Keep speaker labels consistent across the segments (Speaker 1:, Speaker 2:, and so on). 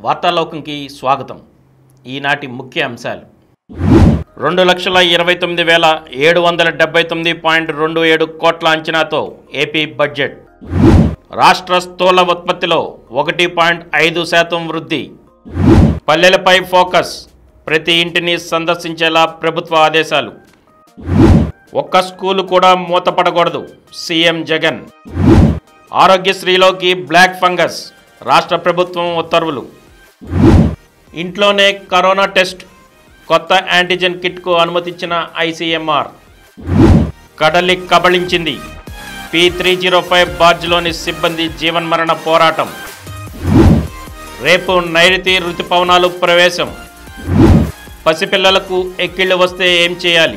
Speaker 1: వార్తాలోకంకి స్వాగతం ఈనాటి ముఖ్య అంశాలు రెండు లక్షల ఇరవై తొమ్మిది వేల ఏడు వందల డెబ్బై తొమ్మిది పాయింట్ రెండు ఏడు కోట్ల అంచనాతో ఏపీ బడ్జెట్ రాష్ట్ర స్థూల ఉత్పత్తిలో ఒకటి పాయింట్ ఐదు శాతం వృద్ధి పల్లెలపై ఫోకస్ ప్రతి ఇంటిని సందర్శించేలా ప్రభుత్వ ఆదేశాలు ఒక్క స్కూలు కూడా మూతపడకూడదు సీఎం జగన్ ఆరోగ్యశ్రీలోకి బ్లాక్ ఫంగస్ రాష్ట్ర ప్రభుత్వం ఉత్తర్వులు ఇంట్లోనే కరోనా టెస్ట్ కొత్త యాంటీజెన్ కిట్కు అనుమతించిన ఐసీఎంఆర్ కడలి కబళించింది పి త్రీ జీరో ఫైవ్ బార్జ్లోని సిబ్బంది జీవన్మరణ పోరాటం రేపు నైరుతి ఋతుపవనాలు ప్రవేశం పసిపిల్లలకు ఎక్కిళ్ళు వస్తే ఏం చేయాలి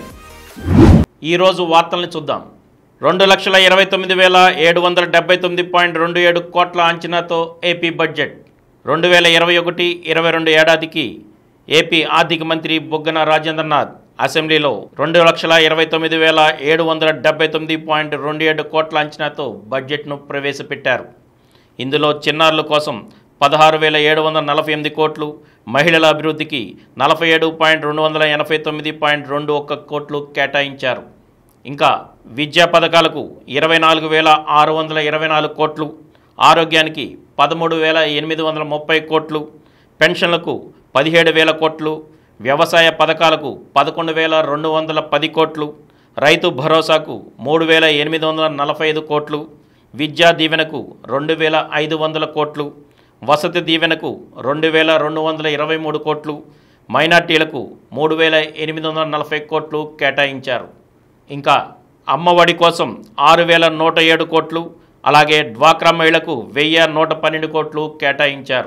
Speaker 1: ఈరోజు వార్తల్ని చూద్దాం రెండు లక్షల ఇరవై తొమ్మిది వేల ఏడు వందల డెబ్బై తొమ్మిది పాయింట్ రెండు ఏడు కోట్ల అంచనాతో ఏపీ బడ్జెట్ రెండు వేల ఇరవై ఒకటి ఇరవై రెండు ఏడాదికి ఏపీ ఆర్థిక మంత్రి బొగ్గన రాజేంద్రనాథ్ అసెంబ్లీలో రెండు లక్షల ఇరవై తొమ్మిది వేల ఏడు వందల డెబ్బై తొమ్మిది పాయింట్ రెండు ఏడు కోట్ల అంచనాతో బడ్జెట్ను ప్రవేశపెట్టారు ఇందులో చిన్నారుల కోసం పదహారు వేల ఏడు వందల నలభై ఎనిమిది కోట్లు మహిళల అభివృద్ధికి నలభై ఏడు పాయింట్ రెండు వందల ఎనభై తొమ్మిది పాయింట్ రెండు ఒక్క కోట్లు కేటాయించారు ఇంకా విద్యా పథకాలకు ఇరవై నాలుగు వేల ఆరు వందల ఇరవై నాలుగు కోట్లు ఆరోగ్యానికి పదమూడు వేల ఎనిమిది వందల ముప్పై కోట్లు పెన్షన్లకు పదిహేడు వేల కోట్లు వ్యవసాయ పథకాలకు పదకొండు వేల రెండు వందల పది కోట్లు రైతు భరోసాకు మూడు వేల ఎనిమిది వందల నలభై ఐదు కోట్లు విద్యా దీవెనకు రెండు వేల ఐదు వందల కోట్లు వసతి దీవెనకు రెండు వేల రెండు వందల ఇరవై మూడు కోట్లు మైనార్టీలకు మూడు వేల ఎనిమిది వందల నలభై కోట్లు కేటాయించారు ఇంకా అమ్మఒడి కోసం ఆరు వేల నూట ఏడు కోట్లు అలాగే డ్వాక్రా మహిళకు వెయ్యి నూట పన్నెండు కోట్లు కేటాయించారు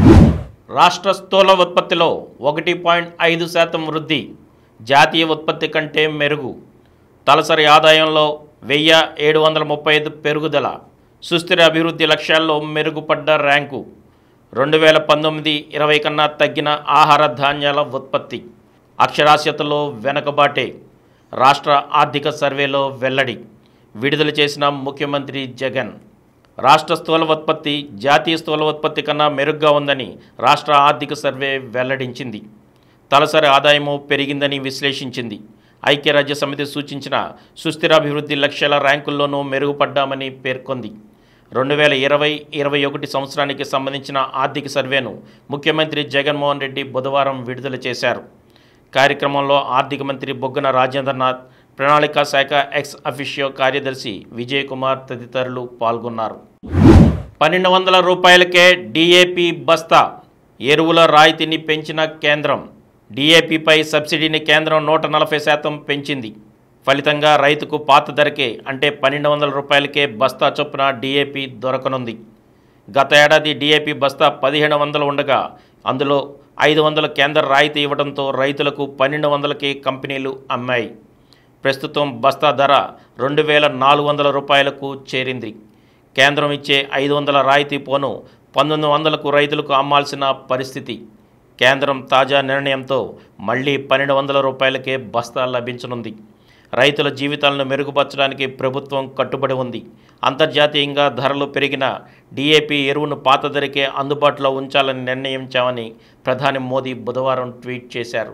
Speaker 1: రాష్ట్ర స్థూల ఉత్పత్తిలో ఒకటి పాయింట్ ఐదు శాతం వృద్ధి జాతీయ ఉత్పత్తి కంటే మెరుగు తలసరి ఆదాయంలో వెయ్యి ఏడు వందల ముప్పై ఐదు పెరుగుదల సుస్థిర అభివృద్ధి లక్ష్యాల్లో మెరుగుపడ్డ ర్యాంకు రెండు వేల పంతొమ్మిది ఇరవై కన్నా తగ్గిన ఆహార ధాన్యాల ఉత్పత్తి అక్షరాస్యతలో వెనకబాటే రాష్ట్ర ఆర్థిక సర్వేలో వెల్లడి విడుదల చేసిన ముఖ్యమంత్రి జగన్ రాష్ట్ర స్థూల ఉత్పత్తి జాతీయ స్థూల ఉత్పత్తి కన్నా మెరుగ్గా ఉందని రాష్ట్ర ఆర్థిక సర్వే వెల్లడించింది తలసరి ఆదాయము పెరిగిందని విశ్లేషించింది ఐక్యరాజ్య సమితి సూచించిన సుస్థిరాభివృద్ధి లక్ష్యాల ర్యాంకుల్లోనూ మెరుగుపడ్డామని పేర్కొంది రెండు వేల ఇరవై ఇరవై ఒకటి సంవత్సరానికి సంబంధించిన ఆర్థిక సర్వేను ముఖ్యమంత్రి జగన్మోహన్ రెడ్డి బుధవారం విడుదల చేశారు కార్యక్రమంలో ఆర్థిక మంత్రి బొగ్గన రాజేంద్రనాథ్ ప్రణాళికా శాఖ ఎక్స్ అఫిషియో కార్యదర్శి విజయ్ కుమార్ తదితరులు పాల్గొన్నారు పన్నెండు వందల రూపాయలకే డిఏపి బస్తా ఎరువుల రాయితీని పెంచిన కేంద్రం డిఏపిపై సబ్సిడీని కేంద్రం నూట నలభై శాతం పెంచింది ఫలితంగా రైతుకు పాత ధరకే అంటే పన్నెండు వందల రూపాయలకే బస్తా చొప్పున డిఏపి దొరకనుంది గత ఏడాది డిఏపి బస్తా పదిహేను వందలు ఉండగా అందులో ఐదు వందల కేంద్ర రాయితీ ఇవ్వడంతో రైతులకు పన్నెండు వందలకి కంపెనీలు అమ్మాయి ప్రస్తుతం బస్తా ధర రెండు వేల నాలుగు వందల రూపాయలకు చేరింది కేంద్రం ఇచ్చే ఐదు వందల రాయితీ పోను పంతొమ్మిది వందలకు రైతులకు అమ్మాల్సిన పరిస్థితి కేంద్రం తాజా నిర్ణయంతో మళ్లీ పన్నెండు వందల రూపాయలకే బస్తా లభించనుంది రైతుల జీవితాలను మెరుగుపరచడానికి ప్రభుత్వం కట్టుబడి ఉంది అంతర్జాతీయంగా ధరలు పెరిగిన డిఏపి ఎరువును పాత ధరకే అందుబాటులో ఉంచాలని నిర్ణయించామని ప్రధాని మోదీ బుధవారం ట్వీట్ చేశారు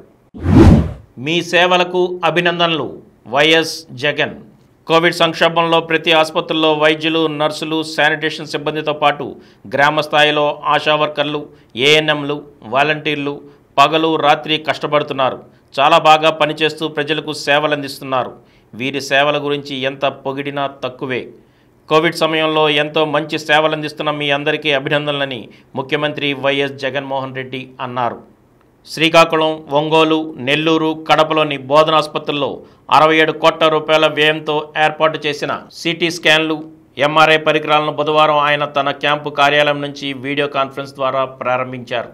Speaker 1: మీ సేవలకు అభినందనలు వైఎస్ జగన్ కోవిడ్ సంక్షోభంలో ప్రతి ఆసుపత్రుల్లో వైద్యులు నర్సులు శానిటేషన్ సిబ్బందితో పాటు గ్రామ స్థాయిలో ఆశా వర్కర్లు ఏఎన్ఎంలు వాలంటీర్లు పగలు రాత్రి కష్టపడుతున్నారు చాలా బాగా పనిచేస్తూ ప్రజలకు సేవలు అందిస్తున్నారు వీరి సేవల గురించి ఎంత పొగిడినా తక్కువే కోవిడ్ సమయంలో ఎంతో మంచి సేవలు అందిస్తున్న మీ అందరికీ అభినందనలని ముఖ్యమంత్రి వైఎస్ జగన్మోహన్ రెడ్డి అన్నారు శ్రీకాకుళం ఒంగోలు నెల్లూరు కడపలోని బోధనాసుపత్రుల్లో అరవై ఏడు కోట్ల రూపాయల వ్యయంతో ఏర్పాటు చేసిన సిటీ స్కాన్లు ఎంఆర్ఐ పరికరాలను బుధవారం ఆయన తన క్యాంపు కార్యాలయం నుంచి వీడియో కాన్ఫరెన్స్ ద్వారా ప్రారంభించారు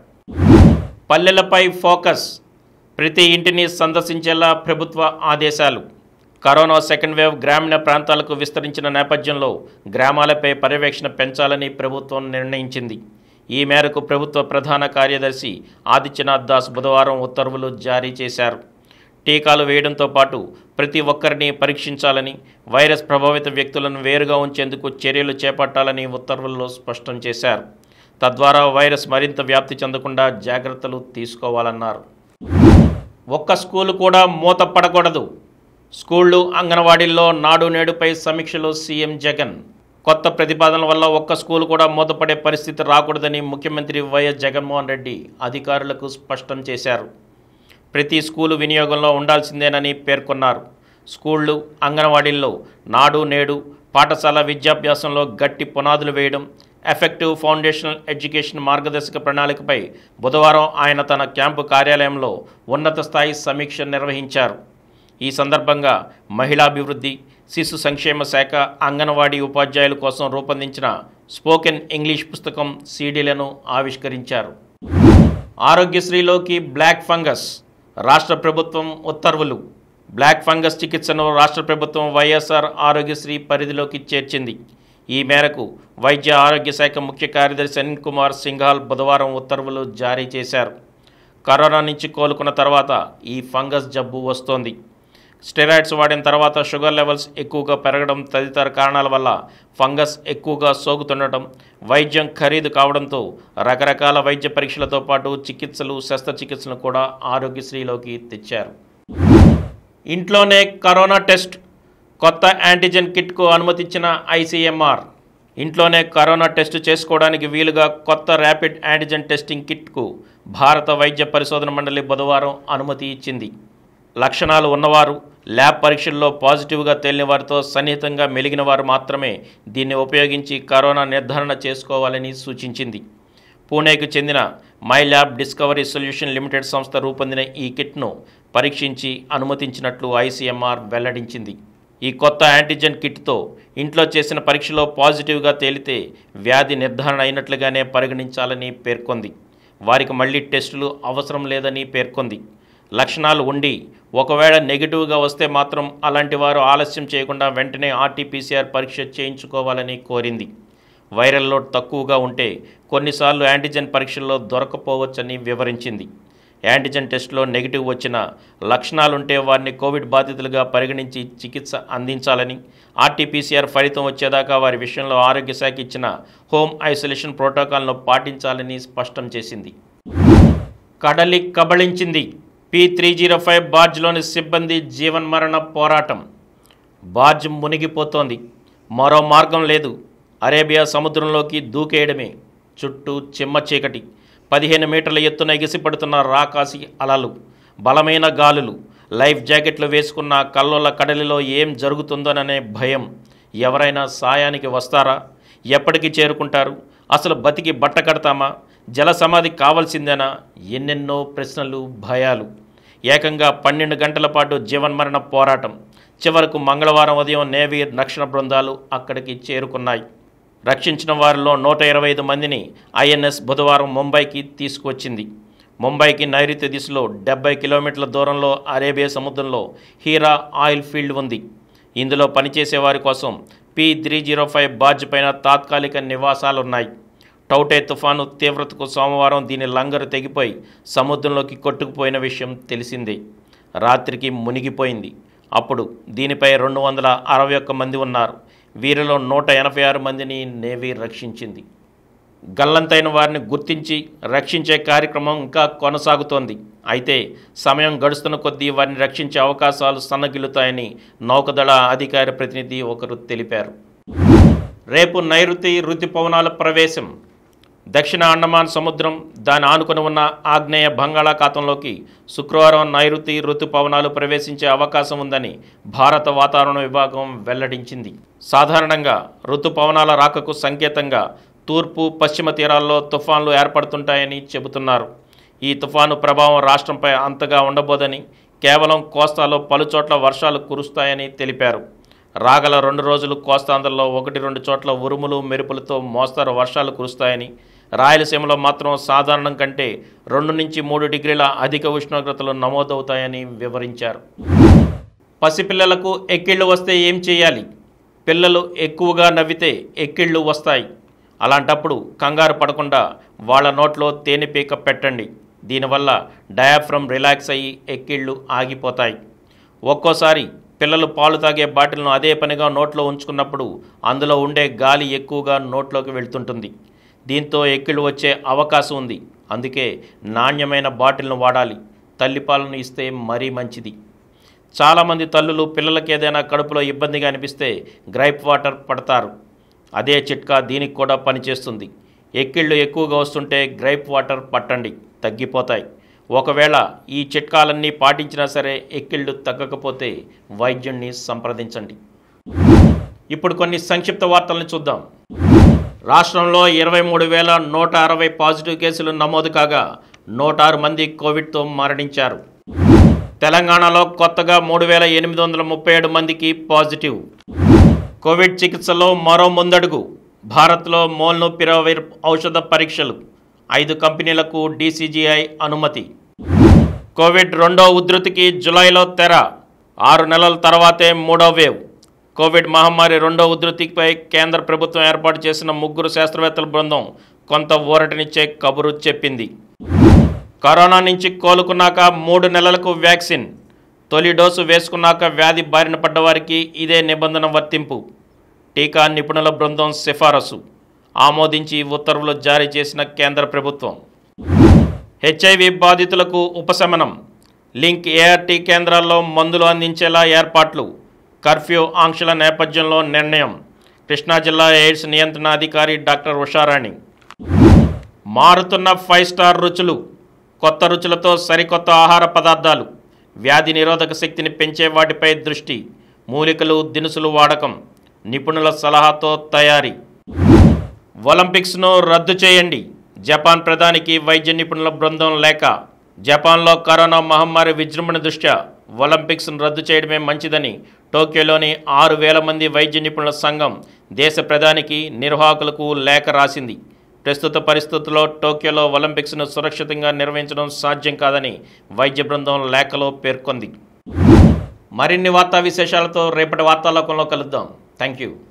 Speaker 1: పల్లెలపై ఫోకస్ ప్రతి ఇంటిని సందర్శించేలా ప్రభుత్వ ఆదేశాలు కరోనా సెకండ్ వేవ్ గ్రామీణ ప్రాంతాలకు విస్తరించిన నేపథ్యంలో గ్రామాలపై పర్యవేక్షణ పెంచాలని ప్రభుత్వం నిర్ణయించింది ఈ మేరకు ప్రభుత్వ ప్రధాన కార్యదర్శి ఆదిత్యనాథ్ దాస్ బుధవారం ఉత్తర్వులు జారీ చేశారు టీకాలు వేయడంతో పాటు ప్రతి ఒక్కరిని పరీక్షించాలని వైరస్ ప్రభావిత వ్యక్తులను వేరుగా ఉంచేందుకు చర్యలు చేపట్టాలని ఉత్తర్వుల్లో స్పష్టం చేశారు తద్వారా వైరస్ మరింత వ్యాప్తి చెందకుండా జాగ్రత్తలు తీసుకోవాలన్నారు ఒక్క స్కూలు కూడా మూతపడకూడదు స్కూళ్ళు అంగన్వాడీల్లో నాడు నేడుపై సమీక్షలు సీఎం జగన్ కొత్త ప్రతిపాదనల వల్ల ఒక్క స్కూలు కూడా మూతపడే పరిస్థితి రాకూడదని ముఖ్యమంత్రి వైఎస్ జగన్మోహన్ రెడ్డి అధికారులకు స్పష్టం చేశారు ప్రతి స్కూలు వినియోగంలో ఉండాల్సిందేనని పేర్కొన్నారు స్కూళ్ళు అంగన్వాడీల్లో నాడు నేడు పాఠశాల విద్యాభ్యాసంలో గట్టి పునాదులు వేయడం ఎఫెక్టివ్ ఫౌండేషనల్ ఎడ్యుకేషన్ మార్గదర్శక ప్రణాళికపై బుధవారం ఆయన తన క్యాంపు కార్యాలయంలో ఉన్నత స్థాయి సమీక్ష నిర్వహించారు ఈ సందర్భంగా మహిళాభివృద్ధి శిశు సంక్షేమ శాఖ అంగన్వాడీ ఉపాధ్యాయుల కోసం రూపొందించిన స్పోకెన్ ఇంగ్లీష్ పుస్తకం సీడీలను ఆవిష్కరించారు ఆరోగ్యశ్రీలోకి బ్లాక్ ఫంగస్ రాష్ట్ర ప్రభుత్వం ఉత్తర్వులు బ్లాక్ ఫంగస్ చికిత్సను రాష్ట్ర ప్రభుత్వం వైఎస్ఆర్ ఆరోగ్యశ్రీ పరిధిలోకి చేర్చింది ఈ మేరకు వైద్య ఆరోగ్య శాఖ ముఖ్య కార్యదర్శి అనిల్ కుమార్ సింఘాల్ బుధవారం ఉత్తర్వులు జారీ చేశారు కరోనా నుంచి కోలుకున్న తర్వాత ఈ ఫంగస్ జబ్బు వస్తోంది స్టెరాయిడ్స్ వాడిన తర్వాత షుగర్ లెవెల్స్ ఎక్కువగా పెరగడం తదితర కారణాల వల్ల ఫంగస్ ఎక్కువగా సోకుతుండటం వైద్యం ఖరీదు కావడంతో రకరకాల వైద్య పరీక్షలతో పాటు చికిత్సలు శస్త్రచికిత్సలు కూడా ఆరోగ్యశ్రీలోకి తెచ్చారు ఇంట్లోనే కరోనా టెస్ట్ కొత్త యాంటీజెన్ కిట్కు అనుమతించిన ఐసీఎంఆర్ ఇంట్లోనే కరోనా టెస్ట్ చేసుకోవడానికి వీలుగా కొత్త ర్యాపిడ్ యాంటీజెన్ టెస్టింగ్ కిట్కు భారత వైద్య పరిశోధన మండలి బుధవారం అనుమతి ఇచ్చింది లక్షణాలు ఉన్నవారు ల్యాబ్ పరీక్షల్లో పాజిటివ్గా తేలిన వారితో సన్నిహితంగా మెలిగిన వారు మాత్రమే దీన్ని ఉపయోగించి కరోనా నిర్ధారణ చేసుకోవాలని సూచించింది పూణేకు చెందిన my lab discovery solution limited సంస్థ రూపొందిన ఈ కిట్ను పరీక్షించి అనుమతించినట్లు ఐసీఎంఆర్ వెల్లడించింది ఈ కొత్త యాంటీజెన్ కిట్తో ఇంట్లో చేసిన పరీక్షలో పాజిటివ్గా తేలితే వ్యాధి నిర్ధారణ అయినట్లుగానే పరిగణించాలని పేర్కొంది వారికి మళ్ళీ టెస్టులు అవసరం లేదని పేర్కొంది లక్షణాలు ఉండి ఒకవేళ నెగిటివ్గా వస్తే మాత్రం అలాంటి వారు ఆలస్యం చేయకుండా వెంటనే ఆర్టీపీసీఆర్ పరీక్ష చేయించుకోవాలని కోరింది వైరల్ లోడ్ తక్కువగా ఉంటే కొన్నిసార్లు యాంటీజెన్ పరీక్షల్లో దొరకపోవచ్చని వివరించింది యాంటీజెన్ టెస్ట్లో నెగిటివ్ వచ్చిన లక్షణాలుంటే వారిని కోవిడ్ బాధితులుగా పరిగణించి చికిత్స అందించాలని ఆర్టీపీసీఆర్ ఫలితం వచ్చేదాకా వారి విషయంలో ఆరోగ్య శాఖ ఇచ్చిన హోమ్ ఐసోలేషన్ ప్రోటోకాల్ను పాటించాలని స్పష్టం చేసింది కడలి కబళించింది పి త్రీ జీరో ఫైవ్ బార్జ్లోని సిబ్బంది జీవన్మరణ పోరాటం బార్జ్ మునిగిపోతోంది మరో మార్గం లేదు అరేబియా సముద్రంలోకి దూకేయడమే చుట్టూ చిమ్మ చీకటి పదిహేను మీటర్ల ఎత్తున ఎగిసిపడుతున్న రాకాసి అలలు బలమైన గాలులు లైఫ్ జాకెట్లు వేసుకున్న కల్లోల కడలిలో ఏం జరుగుతుందోననే భయం ఎవరైనా సాయానికి వస్తారా ఎప్పటికి చేరుకుంటారు అసలు బతికి బట్ట కడతామా జల సమాధి కావాల్సిందేనా ఎన్నెన్నో ప్రశ్నలు భయాలు ఏకంగా పన్నెండు గంటల పాటు జీవన్మరణ పోరాటం చివరకు మంగళవారం ఉదయం నేవీ రక్షణ బృందాలు అక్కడికి చేరుకున్నాయి రక్షించిన వారిలో నూట ఇరవై ఐదు మందిని ఐఎన్ఎస్ బుధవారం ముంబైకి తీసుకువచ్చింది ముంబైకి నైరుతి దిశలో డెబ్బై కిలోమీటర్ల దూరంలో అరేబియా సముద్రంలో హీరా ఆయిల్ ఫీల్డ్ ఉంది ఇందులో పనిచేసే వారి కోసం P three zero five barge పైన తాత్కాలిక నివాసాలున్నాయి టౌటే తుఫాను తీవ్రతకు సోమవారం దీని లంగరు తెగిపోయి సముద్రంలోకి కొట్టుకుపోయిన విషయం తెలిసిందే రాత్రికి మునిగిపోయింది అప్పుడు దీనిపై రెండు వందల అరవై ఒక్క మంది ఉన్నారు వీరిలో నూట ఎనభై ఆరు మందిని నేవీ రక్షించింది గల్లంతైన వారిని గుర్తించి రక్షించే కార్యక్రమం ఇంకా కొనసాగుతోంది అయితే సమయం గడుస్తున్న కొద్దీ వారిని రక్షించే అవకాశాలు సన్నగిల్లుతాయని నౌకదళ అధికార ప్రతినిధి ఒకరు తెలిపారు రేపు నైరుతి రుతుపవనాల ప్రవేశం దక్షిణ అండమాన్ సముద్రం దాని ఆనుకుని ఉన్న ఆగ్నేయ బంగాళాఖాతంలోకి శుక్రవారం నైరుతి రుతుపవనాలు ప్రవేశించే అవకాశం ఉందని భారత వాతావరణ విభాగం వెల్లడించింది సాధారణంగా రుతుపవనాల రాకకు సంకేతంగా తూర్పు పశ్చిమ తీరాల్లో తుఫాన్లు ఏర్పడుతుంటాయని చెబుతున్నారు ఈ తుఫాను ప్రభావం రాష్ట్రంపై అంతగా ఉండబోదని కేవలం కోస్తాలో పలుచోట్ల వర్షాలు కురుస్తాయని తెలిపారు రాగల రెండు రోజులు కోస్తాంధ్రలో ఒకటి రెండు చోట్ల ఉరుములు మెరుపులతో మోస్తరు వర్షాలు కురుస్తాయని రాయలసీమలో మాత్రం సాధారణం కంటే రెండు నుంచి మూడు డిగ్రీల అధిక ఉష్ణోగ్రతలు నమోదవుతాయని వివరించారు పసిపిల్లలకు ఎక్కిళ్ళు వస్తే ఏం చేయాలి పిల్లలు ఎక్కువగా నవ్వితే ఎక్కిళ్ళు వస్తాయి అలాంటప్పుడు కంగారు పడకుండా వాళ్ళ నోట్లో తేనెపీక పెట్టండి దీనివల్ల డయాఫ్రమ్ రిలాక్స్ అయ్యి ఎక్కిళ్ళు ఆగిపోతాయి ఒక్కోసారి పిల్లలు పాలు తాగే బాటిల్ను అదే పనిగా నోట్లో ఉంచుకున్నప్పుడు అందులో ఉండే గాలి ఎక్కువగా నోట్లోకి వెళ్తుంటుంది దీంతో ఎక్కిళ్ళు వచ్చే అవకాశం ఉంది అందుకే నాణ్యమైన బాటిల్ను వాడాలి తల్లిపాలను ఇస్తే మరీ మంచిది చాలామంది తల్లులు పిల్లలకి ఏదైనా కడుపులో ఇబ్బందిగా అనిపిస్తే గ్రైప్ వాటర్ పడతారు అదే చిట్కా దీనికి కూడా పనిచేస్తుంది ఎక్కిళ్ళు ఎక్కువగా వస్తుంటే గ్రైప్ వాటర్ పట్టండి తగ్గిపోతాయి ఒకవేళ ఈ చిట్కాలన్నీ పాటించినా సరే ఎక్కిళ్ళు తగ్గకపోతే వైద్యుణ్ణి సంప్రదించండి ఇప్పుడు కొన్ని సంక్షిప్త వార్తలను చూద్దాం రాష్ట్రంలో ఇరవై మూడు వేల నూట అరవై పాజిటివ్ కేసులు నమోదు కాగా నూట ఆరు మంది కోవిడ్తో మరణించారు తెలంగాణలో కొత్తగా మూడు వేల ఎనిమిది వందల ముప్పై ఏడు మందికి పాజిటివ్ కోవిడ్ చికిత్సలో మరో ముందడుగు భారత్లో మోల్నోపిరవిర్ ఔషధ పరీక్షలు ఐదు కంపెనీలకు డీసీజీఐ అనుమతి కోవిడ్ రెండో ఉధృతికి జులైలో తెర ఆరు నెలల తర్వాతే మూడో వేవ్ కోవిడ్ మహమ్మారి రెండో ఉధృతిపై కేంద్ర ప్రభుత్వం ఏర్పాటు చేసిన ముగ్గురు శాస్త్రవేత్తల బృందం కొంత ఊరటనిచ్చే కబురు చెప్పింది కరోనా నుంచి కోలుకున్నాక మూడు నెలలకు వ్యాక్సిన్ తొలి డోసు వేసుకున్నాక వ్యాధి బారిన పడ్డవారికి ఇదే నిబంధన వర్తింపు టీకా నిపుణుల బృందం సిఫారసు ఆమోదించి ఉత్తర్వులు జారీ చేసిన కేంద్ర ప్రభుత్వం హెచ్ఐవి బాధితులకు ఉపశమనం లింక్ ఏఆర్టీ కేంద్రాల్లో మందులు అందించేలా ఏర్పాట్లు కర్ఫ్యూ ఆంక్షల నేపథ్యంలో నిర్ణయం కృష్ణా జిల్లా ఎయిడ్స్ నియంత్రణ అధికారి డాక్టర్ ఉషారాణి మారుతున్న ఫైవ్ స్టార్ రుచులు కొత్త రుచులతో సరికొత్త ఆహార పదార్థాలు వ్యాధి నిరోధక శక్తిని పెంచే వాటిపై దృష్టి మూలికలు దినుసులు వాడకం నిపుణుల సలహాతో తయారీ ఒలింపిక్స్ను రద్దు చేయండి జపాన్ ప్రధానికి వైద్య నిపుణుల బృందం లేక జపాన్లో కరోనా మహమ్మారి విజృంభణ దృష్ట్యా ఒలింపిక్స్ను రద్దు చేయడమే మంచిదని టోక్యోలోని ఆరు వేల మంది వైద్య నిపుణుల సంఘం దేశ ప్రధానికి నిర్వాహకులకు లేఖ రాసింది ప్రస్తుత పరిస్థితుల్లో టోక్యోలో ఒలింపిక్స్ను సురక్షితంగా నిర్వహించడం సాధ్యం కాదని వైద్య బృందం లేఖలో పేర్కొంది మరిన్ని వార్తా విశేషాలతో రేపటి వార్తాలోకంలో కలుద్దాం థ్యాంక్ యూ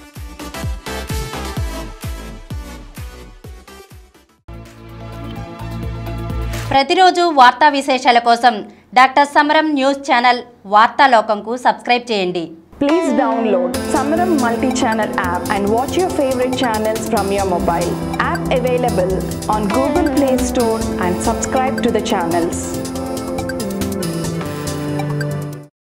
Speaker 2: ప్రతిరోజు వార్తా విశేషాల కోసం డాక్టర్ సమరం న్యూస్ ఛానల్ వార్తాలోకంకు సబ్స్క్రైబ్ చేయండి
Speaker 3: Please download Samaram multi-channel app and watch your favorite channels from your mobile. App available on Google Play Store and subscribe to the channels.